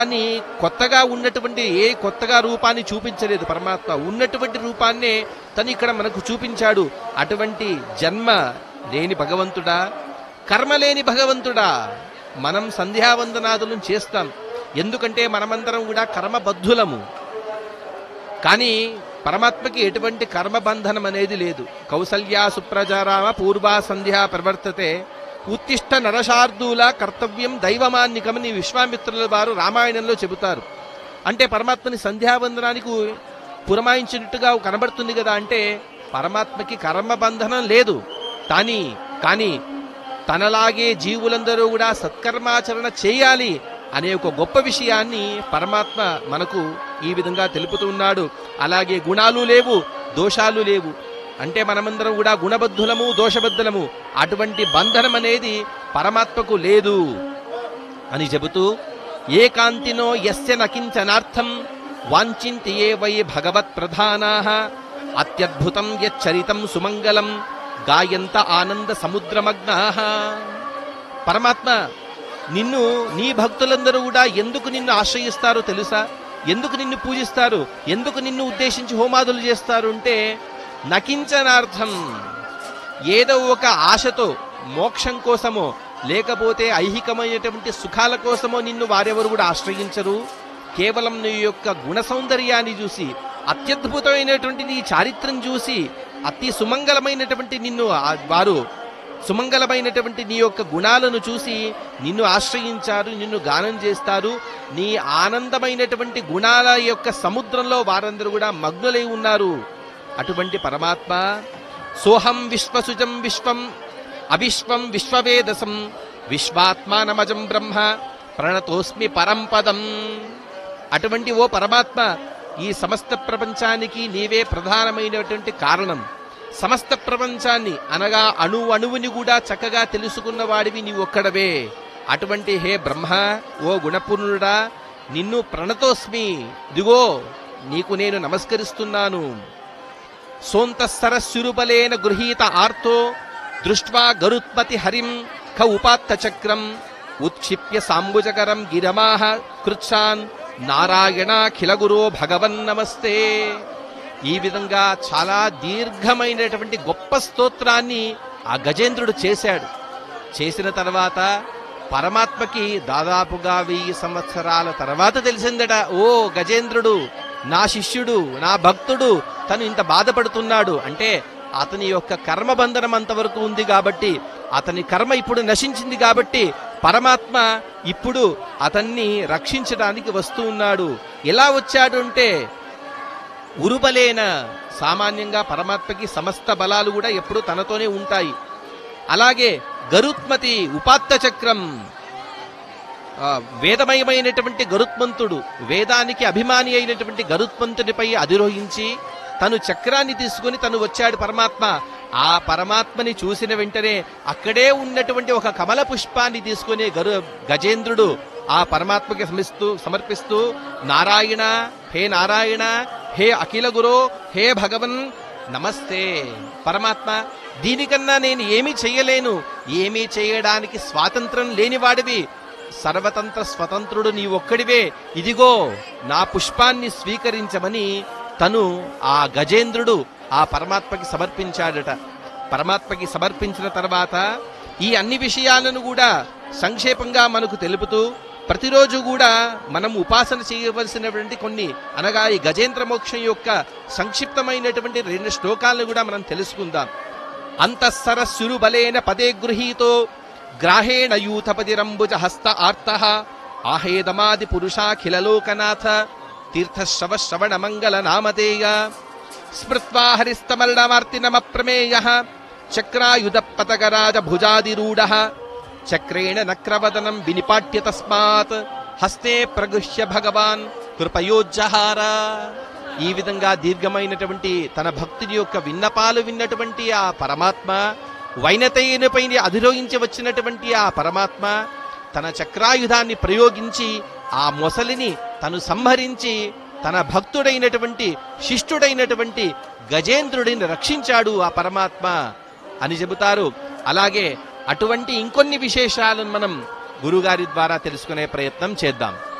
అని కొత్తగా ఉన్నటువంటి ఏ కొత్తగా రూపాన్ని చూపించలేదు పరమాత్మ ఉన్నటువంటి రూపాన్నే తను ఇక్కడ మనకు చూపించాడు అటువంటి జన్మ లేని భగవంతుడా కర్మ లేని భగవంతుడా మనం సంధ్యావందనాదులను చేస్తాం ఎందుకంటే మనమందరం కూడా కర్మబద్ధులము కానీ పరమాత్మకి ఎటువంటి కర్మబంధనం అనేది లేదు కౌసల్యా సుప్రజారామ పూర్వా సంధ్యా ప్రవర్తతే ఉత్తిష్ట నరశార్దూల కర్తవ్యం దైవమాన్నికమని విశ్వామిత్రుల వారు రామాయణంలో చెబుతారు అంటే పరమాత్మని సంధ్యావందనానికి పురమాయించినట్టుగా కనబడుతుంది కదా అంటే పరమాత్మకి కర్మబంధనం లేదు కానీ కానీ తనలాగే జీవులందరూ కూడా సత్కర్మాచరణ చేయాలి అనే ఒక గొప్ప విషయాన్ని పరమాత్మ మనకు ఈ విధంగా తెలుపుతూ ఉన్నాడు అలాగే గుణాలు లేవు దోషాలు లేవు అంటే మనమందరం కూడా గుణబద్ధులము దోషబద్ధులము అటువంటి బంధనం అనేది పరమాత్మకు లేదు అని చెబుతూ ఏకాంతినో యస్య నకించనార్థం వాంఛింతి ఏ వై భగవత్ ప్రధానా అత్యద్భుతం యచ్చరితం సుమంగళం గాయంత ఆనంద సముద్రమగ్నా పరమాత్మ నిన్ను నీ భక్తులందరూ కూడా ఎందుకు నిన్ను ఆశ్రయిస్తారో తెలుసా ఎందుకు నిన్ను పూజిస్తారు ఎందుకు నిన్ను ఉద్దేశించి హోమాదులు చేస్తారు అంటే నకించనార్థం ఏదో ఒక ఆశతో మోక్షం కోసమో లేకపోతే ఐహికమైనటువంటి సుఖాల కోసమో నిన్ను వారెవరు కూడా ఆశ్రయించరు కేవలం నీ యొక్క గుణ సౌందర్యాన్ని చూసి అత్యద్భుతమైనటువంటి నీ చారిత్రం చూసి అతి సుమంగళమైనటువంటి నిన్ను ఆ- వారు సుమంగళమైనటువంటి నీ యొక్క గుణాలను చూసి నిన్ను ఆశ్రయించారు నిన్ను గానం చేస్తారు నీ ఆనందమైనటువంటి గుణాల యొక్క సముద్రంలో వారందరూ కూడా మగ్నులై ఉన్నారు అటువంటి పరమాత్మ సోహం విశ్వసుజం విశ్వం అవిశ్వం విశ్వవేదసం విశ్వాత్మానమజం బ్రహ్మ ప్రణతోస్మి పరంపదం అటువంటి ఓ పరమాత్మ ఈ సమస్త ప్రపంచానికి నీవే ప్రధానమైనటువంటి కారణం సమస్త ప్రపంచాన్ని అనగా అణు అణువుని కూడా చక్కగా తెలుసుకున్న వాడివి నీ ఒక్కడవే అటువంటి హే బ్రహ్మ ఓ గుణపూర్ణుడా నిన్ను ప్రణతోస్మి దిగో నీకు నేను నమస్కరిస్తున్నాను సోంతస్సరస్సురుబలేన గృహీత ఆర్తో దృష్ట్వా గరుత్పతి హరిం ఖ ఉపాత్త చక్రం ఉత్క్షిప్య సాంబుజకరం గిరమాహ కృచ్ఛాన్ నారాయణాఖిలగురో భగవన్ నమస్తే ఈ విధంగా చాలా దీర్ఘమైనటువంటి గొప్ప స్తోత్రాన్ని ఆ గజేంద్రుడు చేశాడు చేసిన తర్వాత పరమాత్మకి దాదాపుగా వెయ్యి సంవత్సరాల తర్వాత తెలిసిందట ఓ గజేంద్రుడు నా శిష్యుడు నా భక్తుడు తను ఇంత బాధపడుతున్నాడు అంటే అతని యొక్క కర్మబంధనం అంతవరకు ఉంది కాబట్టి అతని కర్మ ఇప్పుడు నశించింది కాబట్టి పరమాత్మ ఇప్పుడు అతన్ని రక్షించడానికి వస్తూ ఉన్నాడు ఎలా వచ్చాడు అంటే ఉరుబలేన సామాన్యంగా పరమాత్మకి సమస్త బలాలు కూడా ఎప్పుడూ తనతోనే ఉంటాయి అలాగే గరుత్మతి ఉపాత్త చక్రం ఆ, వేదమయమైనటువంటి గరుత్మంతుడు వేదానికి అభిమాని అయినటువంటి గరుత్మంతుడిపై అధిరోహించి తను చక్రాన్ని తీసుకుని తను వచ్చాడు పరమాత్మ ఆ పరమాత్మని చూసిన వెంటనే అక్కడే ఉన్నటువంటి ఒక కమల పుష్పాన్ని తీసుకుని గరు గజేంద్రుడు ఆ పరమాత్మకి సమిస్తూ సమర్పిస్తూ నారాయణ హే నారాయణ హే అఖిల గురో హే భగవన్ నమస్తే పరమాత్మ దీనికన్నా నేను ఏమీ చెయ్యలేను ఏమీ చేయడానికి స్వాతంత్రం లేనివాడివి సర్వతంత్ర స్వతంత్రుడు నీ ఒక్కడివే ఇదిగో నా పుష్పాన్ని స్వీకరించమని తను ఆ గజేంద్రుడు ఆ పరమాత్మకి సమర్పించాడట పరమాత్మకి సమర్పించిన తర్వాత ఈ అన్ని విషయాలను కూడా సంక్షేపంగా మనకు తెలుపుతూ ప్రతిరోజు కూడా మనం ఉపాసన చేయవలసినటువంటి కొన్ని అనగా ఈ గజేంద్ర మోక్షం యొక్క సంక్షిప్తమైనటువంటి రెండు శ్లోకాలను కూడా మనం తెలుసుకుందాం అంతఃసరస్సురు బలేన పదే గృహీతో గ్రాహేణ యూథపతిరంబుజ హస్త ఆర్త ఆహేదమాది పురుషాఖిలలోకనాథ తీర్థశ్రవ శ్రవణ మంగళ నామధేయ స్మృత్వా హరిస్తమల్డమార్తినమప్రమేయ చక్రాయుధ పతకరాజ భుజాదిరూఢ చక్రేణ నక్రవదనం వినిపాట్య తస్మాత్ హస్తే ప్రగృహ్య భగవాన్ కృపయోజ్జహార ఈ విధంగా దీర్ఘమైనటువంటి తన భక్తుని యొక్క విన్నపాలు విన్నటువంటి ఆ పరమాత్మ వైనతయ్యనిపై అధిరోహించి వచ్చినటువంటి ఆ పరమాత్మ తన చక్రాయుధాన్ని ప్రయోగించి ఆ మొసలిని తను సంహరించి తన భక్తుడైనటువంటి శిష్టుడైనటువంటి గజేంద్రుడిని రక్షించాడు ఆ పరమాత్మ అని చెబుతారు అలాగే అటువంటి ఇంకొన్ని విశేషాలను మనం గురుగారి ద్వారా తెలుసుకునే ప్రయత్నం చేద్దాం